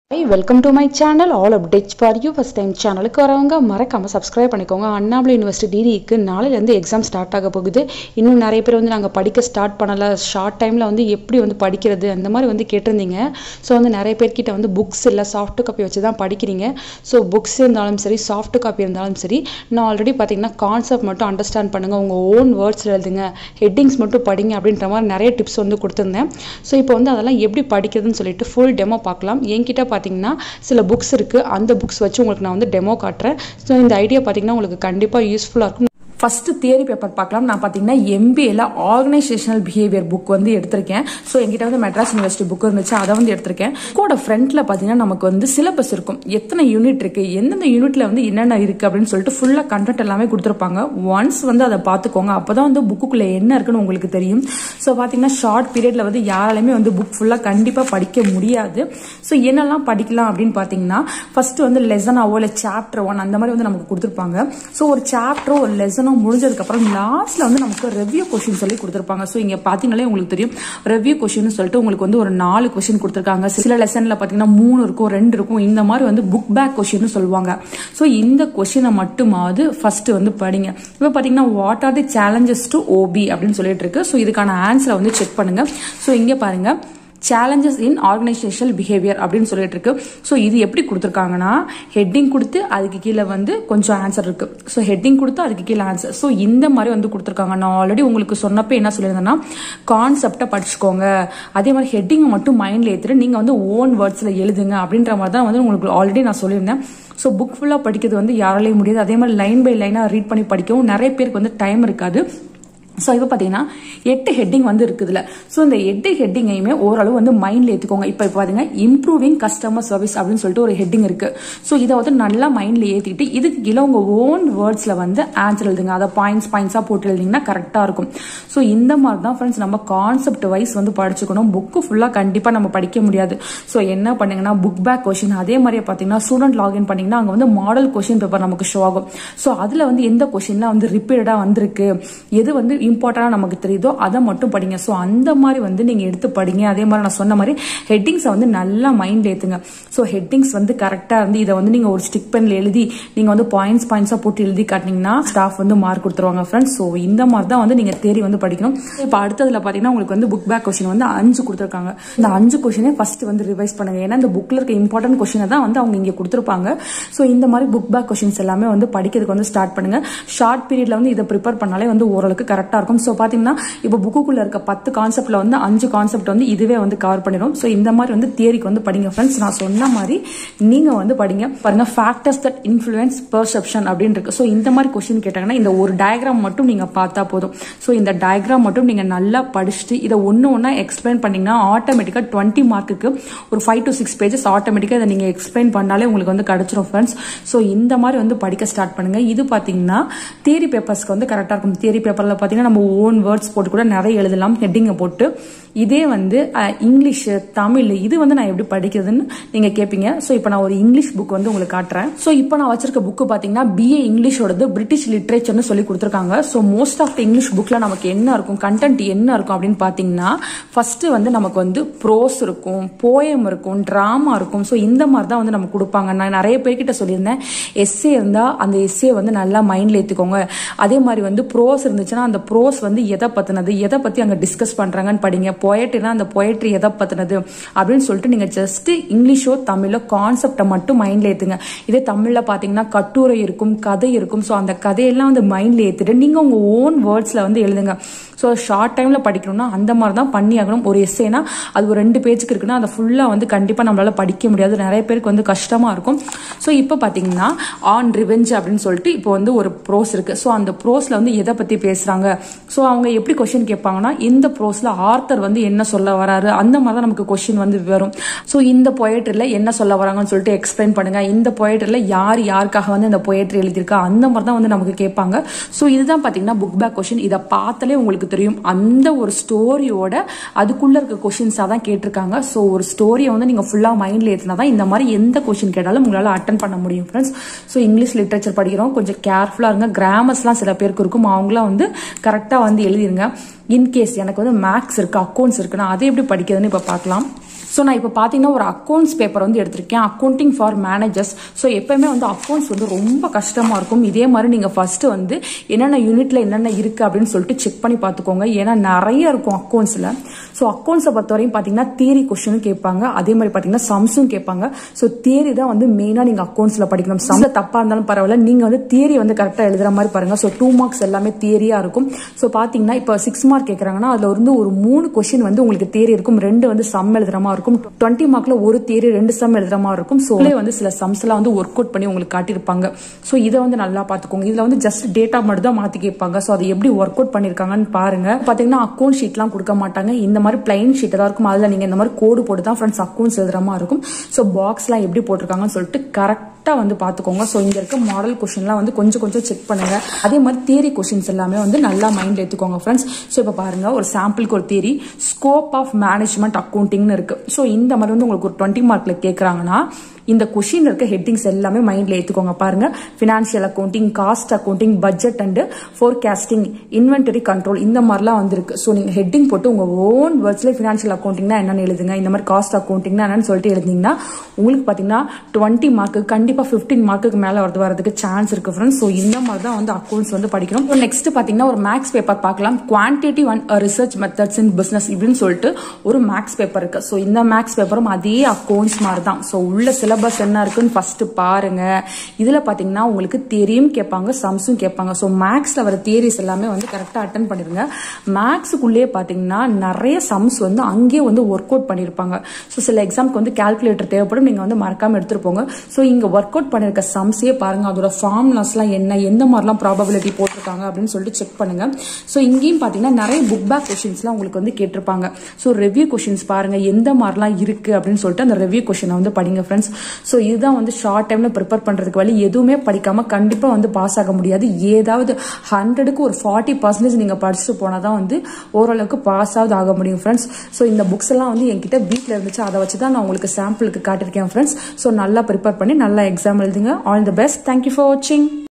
high welcome to my channel all updates for you first time சேனலுக்கு வரவங்க மறக்காமல் subscribe பண்ணிக்கோங்க அண்ணாமலை யூனிவர்சிட்டி டிடிக்கு நாளையிலேருந்து எக்ஸாம் ஸ்டார்ட் ஆக போகுது இன்னும் நிறைய பேர் வந்து நாங்கள் படிக்க ஸ்டார்ட் பண்ணலை ஷார்ட் டைமில் வந்து எப்படி வந்து படிக்கிறது அந்த மாதிரி வந்து கேட்டிருந்தீங்க ஸோ வந்து நிறைய பேர்கிட்ட வந்து புக்ஸ் இல்லை சாஃப்ட் காப்பி வச்சு தான் படிக்கிறீங்க ஸோ புக்ஸ் இருந்தாலும் சரி சாஃப்ட் காப்பி இருந்தாலும் சரி நான் ஆல்ரெடி பார்த்தீங்கன்னா கான்செப்ட் மட்டும் அண்டர்ஸ்டாண்ட் பண்ணுங்கள் உங்கள் ஓன் வேர்ட்ஸில் எழுதுங்க ஹெட்டிங்ஸ் மட்டும் படிங்க அப்படின்ற மாதிரி நிறைய டிப்ஸ் வந்து கொடுத்துருந்தேன் ஸோ இப்போ வந்து அதெல்லாம் எப்படி படிக்கிறதுன்னு சொல்லிட்டு ஃபுல் டெமோ பார்க்கலாம் என்கிட்ட பார்த்தீங்கன்னா சில புக்ஸ் இருக்குது அந்த புக்ஸ் வச்சு உங்களுக்கு நான் வந்து டெமோ காட்டுறேன் ஸோ இந்த ஐடியா பார்த்தீங்கன்னா உங்களுக்கு கண்டிப்பாக யூஸ்ஃபுல்லாக இருக்கும் ஃபர்ஸ்ட் தியரி பேப்பர் பார்க்கலாம் நான் பார்த்தீங்கன்னா எம்பிஏல ஆர்கனைசேஷனல் பிஹேவியர் புக் வந்து எடுத்திருக்கேன் ஸோ எங்கிட்ட வந்து மெட்ராஸ் யூனிவர்சிட்டி புக் இருந்துச்சு அதை வந்து எடுத்திருக்கேன் புக்கோட ஃப்ரண்ட்ல பார்த்தீங்கன்னா நமக்கு வந்து சிலபஸ் இருக்கும் எத்தனை யூனிட் இருக்கு எந்தெந்த யூனிட்ல வந்து என்னென்ன இருக்கு அப்படின்னு சொல்லிட்டு ஃபுல்லாக கண்டென்ட் எல்லாமே கொடுத்துருப்பாங்க ஒன்ஸ் வந்து அதை பார்த்துக்கோங்க அப்பதான் வந்து புக்குக்குள்ள என்ன இருக்குன்னு உங்களுக்கு தெரியும் ஸோ பார்த்தீங்கன்னா ஷார்ட் பீரியட்ல வந்து யாராலையுமே வந்து புக் ஃபுல்லாக கண்டிப்பாக படிக்க முடியாது ஸோ என்னெல்லாம் படிக்கலாம் அப்படின்னு பார்த்தீங்கன்னா ஃபர்ஸ்ட் வந்து லெசனாவோ இல்லை சாப்டர் ஒன் அந்த மாதிரி வந்து நமக்கு கொடுத்துருப்பாங்க ஸோ ஒரு சாப்டரோ ஒரு லெசனோ முடிஞ்சதுக்கு அப்புறம் லாஸ்ட்ல வந்து நமக்கு ரெவ்யூ கொஸ்டின் சொல்லி கொடுத்துருப்பாங்க ஸோ இங்க பாத்தீங்கன்னாலே உங்களுக்கு தெரியும் ரெவ்யூ கொஸ்டின் சொல்லிட்டு உங்களுக்கு வந்து ஒரு நாலு கொஸ்டின் கொடுத்துருக்காங்க சில லெசன்ல பாத்தீங்கன்னா மூணு இருக்கும் ரெண்டு இருக்கும் இந்த மாதிரி வந்து புக் பேக் கொஸ்டின் சொல்லுவாங்க ஸோ இந்த கொஸ்டினை மட்டுமாவது ஃபர்ஸ்ட் வந்து படிங்க இப்போ பாத்தீங்கன்னா what are the challenges to O B அப்படின்னு சொல்லிட்டு இருக்கு ஸோ இதுக்கான ஆன்சரை வந்து செக் பண்ணுங்க ஸோ இங்க பாருங்க சேலஞ்சஸ் இன் ஆர்கனைசேஷனல் பிஹேவியர் அப்படின்னு சொல்லிட்டு இருக்கு ஸோ இது எப்படி கொடுத்துருக்காங்கன்னா ஹெட்டிங் கொடுத்து அதுக்கு கீழே வந்து கொஞ்சம் ஆன்சர் இருக்கு ஸோ ஹெட்டிங் கொடுத்து அதுக்கு கீழே ஆன்சர் ஸோ இந்த மாதிரி வந்து கொடுத்துருக்காங்க நான் ஆல்ரெடி உங்களுக்கு சொன்னப்போ என்ன சொல்லியிருந்தேன்னா கான்செப்டை படிச்சுக்கோங்க அதே மாதிரி ஹெட்டிங்கை மட்டும் மைண்ட்ல ஏற்றுட்டு நீங்க வந்து ஓன் வேர்ட்ஸ்ல எழுதுங்க அப்படின்ற மாதிரி தான் வந்து உங்களுக்கு ஆல்ரெடி நான் சொல்லியிருந்தேன் ஸோ புக் ஃபுல்லாக படிக்கிறது வந்து யாராலையும் முடியாது அதே மாதிரி லைன் பை லைனாக ரீட் பண்ணி படிக்கவும் நிறைய பேருக்கு வந்து டைம் இருக்காது ஸோ இப்போ பார்த்தீங்கன்னா எட்டு ஹெட்டிங் வந்து இருக்குதுல ஸோ இந்த எட்டு ஹெட்டிங்கையுமே ஓரளவு வந்து மைண்ட்ல ஏற்றுக்கோங்க இப்போ இப்போ பார்த்தீங்கன்னா இம்ப்ரூவிங் கஸ்டமர் சர்வீஸ் அப்படின்னு சொல்லிட்டு ஒரு ஹெட்டிங் இருக்கு ஸோ இதை வந்து நல்லா மைண்ட்ல ஏற்றிக்கிட்டு இதுக்கு கீழே உங்க ஓன் வேர்ட்ஸ்ல வந்து ஆன்சர் எழுதுங்க அதை பாயிண்ட்ஸ் பாயிண்ட்ஸாக போட்டு எழுதிங்கன்னா கரெக்டாக இருக்கும் ஸோ இந்த மாதிரி தான் ஃப்ரெண்ட்ஸ் நம்ம கான்செப்ட் வைஸ் வந்து படிச்சுக்கணும் புக்கு ஃபுல்லாக கண்டிப்பாக நம்ம படிக்க முடியாது ஸோ என்ன பண்ணுங்கன்னா புக் பேக் கொஷின் அதே மாதிரியே பார்த்தீங்கன்னா ஸ்டூடெண்ட் லாகின் பண்ணீங்கன்னா அங்கே வந்து மாடல் கொஷின் பேப்பர் நமக்கு ஷோ ஆகும் ஸோ அதில் வந்து எந்த கொஷின்லாம் வந்து ரிப்பீட்டடாக வந்திருக்கு எது வந்து இம்பார்ட்டண்டாக நமக்கு தெரியுதோ அதை மட்டும் படிங்க ஸோ அந்த மாதிரி வந்து நீங்கள் எடுத்து படிங்க அதே மாதிரி நான் சொன்ன மாதிரி ஹெட்டிங்ஸை வந்து நல்லா மைண்ட் ஏற்றுங்க ஸோ ஹெட்டிங்ஸ் வந்து கரெக்டாக இருந்து இதை வந்து நீங்கள் ஒரு ஸ்டிக் பென்ல எழுதி நீங்கள் வந்து பாயிண்ட்ஸ் பாயிண்ட்ஸாக போட்டு எழுதி காட்டினீங்கன்னா ஸ்டாஃப் வந்து மார்க் கொடுத்துருவாங்க ஃப்ரெண்ட்ஸ் ஸோ இந்த மாதிரி தான் வந்து நீங்கள் தேரி வந்து படிக்கணும் இப்போ அடுத்ததுல பார்த்தீங்கன்னா உங்களுக்கு வந்து புக் பேக் கொஸ்டின் வந்து அஞ்சு கொடுத்துருக்காங்க இந்த அஞ்சு கொஸ்டினே ஃபர்ஸ்ட் வந்து ரிவைஸ் பண்ணுங்க ஏன்னா இந்த புக்கில் இருக்க இம்பார்ட்டன்ட் கொஸ்டினை தான் வந்து அவங்க இங்கே கொடுத்துருப்பாங்க ஸோ இந்த மாதிரி புக் பேக் கொஸ்டின்ஸ் எல்லாமே வந்து படிக்கிறதுக்கு வந்து ஸ்டார்ட் பண்ணுங்க ஷார்ட் பீரியட்ல வந்து இதை ப்ரிப்பேர் பண்ணாலே வந்து ஓரளவுக்கு கரெக்டாக இருக்கும் ஸோ பார்த்தீங்கன்னா இப்போ புக்குக்குள்ள இருக்க பத்து கான்செப்ட்ல வந்து அஞ்சு கான்செப்ட் வந்து இதுவே வந்து கவர் பண்ணிடும் ஸோ இந்த மாதிரி வந்து தியரிக்கு வந்து படிங்க ஃப்ரெண்ட்ஸ் நான் சொன்ன மாதிரி நீங்க வந்து படிங்க பாருங்க ஃபேக்டர்ஸ் தட் இன்ஃபுளுன்ஸ் பெர்செப்ஷன் அப்படின்னு இருக்கு ஸோ இந்த மாதிரி கொஸ்டின் கேட்டாங்கன்னா இந்த ஒரு டயக்ராம் மட்டும் நீங்க பார்த்தா போதும் ஸோ இந்த டயக்ராம் மட்டும் நீங்க நல்லா படிச்சுட்டு இதை ஒன்று ஒன்றா எக்ஸ்பிளைன் பண்ணீங்கன்னா ஆட்டோமேட்டிக்காக டுவெண்ட்டி மார்க்குக்கு ஒரு ஃபைவ் டு சிக்ஸ் பேஜஸ் ஆட்டோமேட்டிக்காக இதை நீங்க எக்ஸ்பிளைன் பண்ணாலே உங்களுக்கு வந்து கிடைச்சிரும் ஃப்ரெண்ட்ஸ் ஸோ இந்த மாதிரி வந்து படிக்க ஸ்டார்ட் பண்ணுங்க இது பார்த்தீங்கன்னா தியரி பேப்பர்ஸ்க்கு வந்து கரெக்டாக இருக்கும் தியரி பேப்பரில் பார்த்தீங்கன்னா நம்ம ஓன் வேர்ட்ஸ் போட்டு கூட நிறைய எழுதலாம் ஹெட்டிங்கை போட்டு இதே வந்து இங்கிலீஷ் தமிழ் இது வந்து நான் எப்படி படிக்கிறதுன்னு நீங்க கேட்பீங்க ஸோ இப்போ நான் ஒரு இங்கிலீஷ் புக் வந்து உங்களுக்கு காட்டுறேன் ஸோ இப்போ நான் வச்சிருக்க புக்கு பார்த்தீங்கன்னா பிஏ இங்கிலீஷோடது பிரிட்டிஷ் லிட்ரேச்சர்னு சொல்லி கொடுத்துருக்காங்க so most of the English புக்ல நமக்கு என்ன இருக்கும் கண்டென்ட் என்ன இருக்கும் அப்படின்னு பார்த்தீங்கன்னா ஃபர்ஸ்ட் வந்து நமக்கு வந்து ப்ரோஸ் இருக்கும் போயம் இருக்கும் ட்ராமா இருக்கும் ஸோ இந்த மாதிரி தான் வந்து நமக்கு கொடுப்பாங்க நான் நிறைய பேர்கிட்ட சொல்லியிருந்தேன் எஸ்ஏ இருந்தா அந்த எஸ்ஏ வந்து நல்லா மைண்ட்ல ஏற்றுக்கோங்க அதே மாதிரி வந்து ப்ரோஸ் இருந்துச்சுன்னா அந்த ப்ரோஸ் வந்து எதை பத்தினது எதை பத்தி அங்க டிஸ்கஸ் பண்றாங்கன்னு படிங்க பொயட்ரினா அந்த பொயட்ரி எதை பத்தினது அப்படின்னு சொல்லிட்டு நீங்க ஜஸ்ட் இங்கிலீஷோ தமிழோ கான்செப்டை மட்டும் மைண்ட்ல ஏத்துங்க இதே தமிழ்ல பாத்தீங்கன்னா கட்டுரை இருக்கும் கதை இருக்கும் ஸோ அந்த கதையெல்லாம் வந்து மைண்ட்ல ஏத்துட்டு நீங்க உங்க ஓன் வேர்ட்ஸ்ல வந்து எழுதுங்க ஸோ ஷார்ட் டைம்ல படிக்கணும்னா அந்த மாதிரி தான் பண்ணி ஆகணும் ஒரு எஸ்ஏனா அது ஒரு ரெண்டு பேஜுக்கு இருக்குன்னா அதை ஃபுல்லா வந்து கண்டிப்பா நம்மளால படிக்க முடியாது நிறைய பேருக்கு வந்து கஷ்டமா இருக்கும் ஸோ இப்போ பாத்தீங்கன்னா ஆன் ரிவெஞ்ச் அப்படின்னு சொல்லிட்டு இப்போ வந்து ஒரு ப்ரோஸ் இருக்கு ஸோ அந்த ப்ரோஸ்ல வந்து எதை பத்தி பேசுறாங்க ஸோ அவங்க எப்படி கொஸ்டின் கேட்பாங்கன்னா இந்த ப்ரோஸ்ல ஆர்த்தர் வந்து என்ன சொல்ல வராரு அந்த மாதிரி தான் நமக்கு கொஸ்டின் வந்து வரும் ஸோ இந்த பொயட்ரில என்ன சொல்ல வராங்கன்னு சொல்லிட்டு எக்ஸ்பிளைன் பண்ணுங்க இந்த பொயட்ரில யார் யாருக்காக வந்து இந்த பொயட்ரி எழுதியிருக்கா அந்த மாதிரி தான் வந்து நமக்கு கேட்பாங்க ஸோ இதுதான் பாத்தீங்கன்னா புக் பேக் கொஸ்டின் இதை பார்த்தாலே உங்களுக்கு தெரியும் அந்த ஒரு ஸ்டோரியோட அதுக்குள்ள இருக்க கொஸ்டின்ஸாக தான் கேட்டிருக்காங்க ஸோ ஒரு ஸ்டோரியை வந்து நீங்க ஃபுல்லா மைண்ட்ல ஏற்றினா தான் இந்த மாதிரி எந்த கொஸ்டின் கேட்டாலும் உங்களால அட்டன் பண்ண முடியும் ஃப்ரெண்ட்ஸ் ஸோ இங்கிலீஷ் லிட்ரேச்சர் படிக்கிறோம் கொஞ்சம் கேர்ஃபுல்லா இருங்க கிராமர்ஸ்லாம் சில பேருக்கு இருக்கும் அவங்களாம் வந்து கரெக்டாக வந்து எழுதிருங்க இன்கேஸ் எனக்கு வந்து மேக்ஸ் இருக்கு அக்கௌண்ட்ஸ் இருக்குன்னா அதை எப்படி படிக்கிறதுன்னு இப்போ பார்க்கலாம் ஸோ நான் இப்போ பார்த்தீங்கன்னா ஒரு அக்கௌண்ட்ஸ் பேப்பர் வந்து எடுத்திருக்கேன் அக்கௌண்டிங் ஃபார் மேனேஜர்ஸ் ஸோ எப்பயுமே வந்து அக்கௌண்ட்ஸ் வந்து ரொம்ப கஷ்டமாக இருக்கும் இதே மாதிரி நீங்கள் ஃபஸ்ட்டு வந்து என்னென்ன யூனிட்ல என்னென்ன இருக்குது அப்படின்னு சொல்லிட்டு செக் பண்ணி பார்த்துக்கோங்க ஏன்னா நிறைய இருக்கும் அக்கௌண்ட்ஸில் ஸோ அக்கௌண்ட்ஸை பொறுத்தவரையும் பார்த்தீங்கன்னா தியரி கொஸ்டினும் கேட்பாங்க அதே மாதிரி பார்த்தீங்கன்னா சம்ஸும் கேட்பாங்க ஸோ தியரி தான் வந்து மெயினாக நீங்கள் அக்கௌண்ட்ஸில் படிக்கணும் சம்ஸில் தப்பாக இருந்தாலும் பரவாயில்ல நீங்கள் வந்து தியரி வந்து கரெக்டாக எழுதுற மாதிரி பாருங்க ஸோ டூ மார்க்ஸ் எல்லாமே தியரியாக இருக்கும் ஸோ பார்த்தீங்கன்னா இப்போ சிக்ஸ் மார்க் கேட்குறாங்கன்னா அதில் வந்து ஒரு மூணு கொஸ்டின் வந்து உங்களுக்கு தியரி இருக்கும் ரெண்டு வந்து சம் எழுதுற மாதிரி இருக்கும் டுவெண்ட்டி மார்க்ல ஒரு தியரி ரெண்டு சம் எழுதுற மாதிரி இருக்கும் ஸோ வந்து சில சம்ஸ் எல்லாம் வந்து ஒர்க் அவுட் பண்ணி உங்களுக்கு காட்டியிருப்பாங்க ஸோ இதை வந்து நல்லா பார்த்துக்கோங்க இதில் வந்து ஜஸ்ட் டேட்டா மட்டும் தான் மாற்றி கேட்பாங்க ஸோ அதை எப்படி ஒர்க் அவுட் பண்ணியிருக்காங்கன்னு பாருங்க பார்த்தீங்கன்னா அக்கௌண்ட் ஷீட்லாம் கொடுக்க மாட்டாங்க இந்த மாதிரி பிளைன் ஷீட் தான் இருக்கும் அதில் நீங்கள் இந்த மாதிரி கோடு போட்டு தான் ஃப்ரெண்ட்ஸ் அக்கௌண்ட்ஸ் எழுதுற மாதிரி இருக்கும் ஸோ பாக்ஸ்லாம் எப்படி போட்டிருக்காங்கன்னு சொல்லிட்டு கரெக்டாக வந்து பார்த்துக்கோங்க ஸோ இங்கே இருக்க மாடல் கொஷின்லாம் வந்து கொஞ்சம் கொஞ்சம் செக் பண்ணுங்க அதே மாதிரி தியரி கொஷின்ஸ் எல்லாமே வந்து நல்லா மைண்டில் எடுத்துக்கோங்க ஃப்ரெண்ட்ஸ் ஸோ இப்போ பாருங்க ஒரு சாம்பிளுக்கு ஒரு தியரி ஸ்கோப் ஆஃப் மேனேஜ்மெண்ட் அக்கௌண்டிங்னு இருக்கு ஸோ இந்த மாதிரி வந்து உங்களுக்கு ஒரு டுவெண்ட்டி மார்க்ல கேட்குறாங்கன்னா இந்த கொஷின் இருக்க ஹெட்டிங்ஸ் எல்லாமே மைண்ட்ல ஏத்துக்கோங்க பாருங்க financial accounting cost accounting budget and forecasting inventory control இந்த மாதிரிலாம் வந்திருக்கு ஸோ நீங்க ஹெட்டிங் போட்டு உங்க ஓன் வேர்ட்ஸ்ல பினான்சியல் அக்கௌண்டிங்னா என்னன்னு எழுதுங்க இந்த மாதிரி காஸ்ட் அக்கௌண்டிங்னா என்னன்னு சொல்லிட்டு எழுதிங்கன்னா உங்களுக்கு பாத்தீங்கன்னா டுவெண்ட்டி மார்க்கு கண்டிப்பா ஃபிஃப்டீன் மார்க்குக்கு மேல வரது வரதுக்கு சான்ஸ் இருக்கு ஃப்ரெண்ட்ஸ் ஸோ இந்த மாதிரி தான் வந்து அக்கௌண்ட்ஸ் வந்து படிக்கணும் நெக்ஸ்ட் பாத்தீங்கன்னா ஒரு மேக்ஸ் பேப்பர் பார்க்கலாம் quantity and research methods in business இப்படின்னு சொல்லிட்டு ஒரு மேக்ஸ் பேப்பர் இருக்கு ஸோ இந்த மேக்ஸ் பேப்பரும் அதே அக்கௌண்ட்ஸ் மாதிரி தான் ஸோ உள்ள சிலபஸ் என்ன இருக்குன்னு ஃபர்ஸ்ட் பாருங்க இதுல பாத்தீங்கன்னா உங்களுக்கு தியரியும் கேட்பாங்க சம்ஸும் கேட்பாங்க ஸோ மேக்ஸ்ல வர தியரிஸ் எல்லாமே வந்து கரெக்டாக அட்டன் பண்ணிருங்க மேக்ஸுக்குள்ளேயே பாத்தீங்கன்னா நிறைய சம்ஸ் வந்து அங்கேயே வந்து ஒர்க் அவுட் பண்ணியிருப்பாங்க ஸோ சில எக்ஸாம்க்கு வந்து கால்குலேட்டர் தேவைப்படும் நீங்க வந்து மறக்காம எடுத்துட்டு போங்க ஸோ இங்க ஒர்க் அவுட் பண்ணிருக்க சம்ஸே பாருங்க அதோட ஃபார்முலாஸ்லாம் என்ன எந்த மாதிரிலாம் ப்ராபபிலிட்டி போட்டிருக்காங்க அப்படின்னு சொல்லிட்டு செக் பண்ணுங்க ஸோ இங்கேயும் பாத்தீங்கன்னா நிறைய புக் பேக் கொஸ்டின்ஸ்லாம் உங்களுக்கு வந்து கேட்டிருப்பாங்க ஸோ ரிவ்யூ கொஸ்டின்ஸ் பாருங்க எந்த மாதிரிலாம் இருக்கு அப்படின்னு சொல்லிட்டு அந்த ரிவ்யூ கொஸ்டினை வந்து படிங்க ஃப்ரெண்ட்ஸ் ஸோ இதுதான் வந்து ஷார்ட் டைம்ல ப்ரிப்பேர் பண்றதுக்கு வழி எதுவுமே படிக்காம கண்டிப்பா வந்து பாஸ் ஆக முடியாது ஏதாவது ஹண்ட்ரடுக்கு ஒரு ஃபார்ட்டி பர்சன்டேஜ் நீங்க படிச்சுட்டு போனாதான் வந்து ஓரளவுக்கு பாஸ் ஆகுது ஆக முடியும் ஃப்ரெண்ட்ஸ் ஸோ இந்த புக்ஸ் எல்லாம் வந்து என்கிட்ட வீட்டில் இருந்துச்சு அதை வச்சு தான் நான் உங்களுக்கு சாம்பிளுக்கு காட்டியிருக்கேன் ஃப்ரெண்ட்ஸ் ஸோ நல்லா ப்ரிப்பேர் பண்ணி நல்லா எக்ஸாம் எழுதுங்க all the best thank you for வாட்சிங்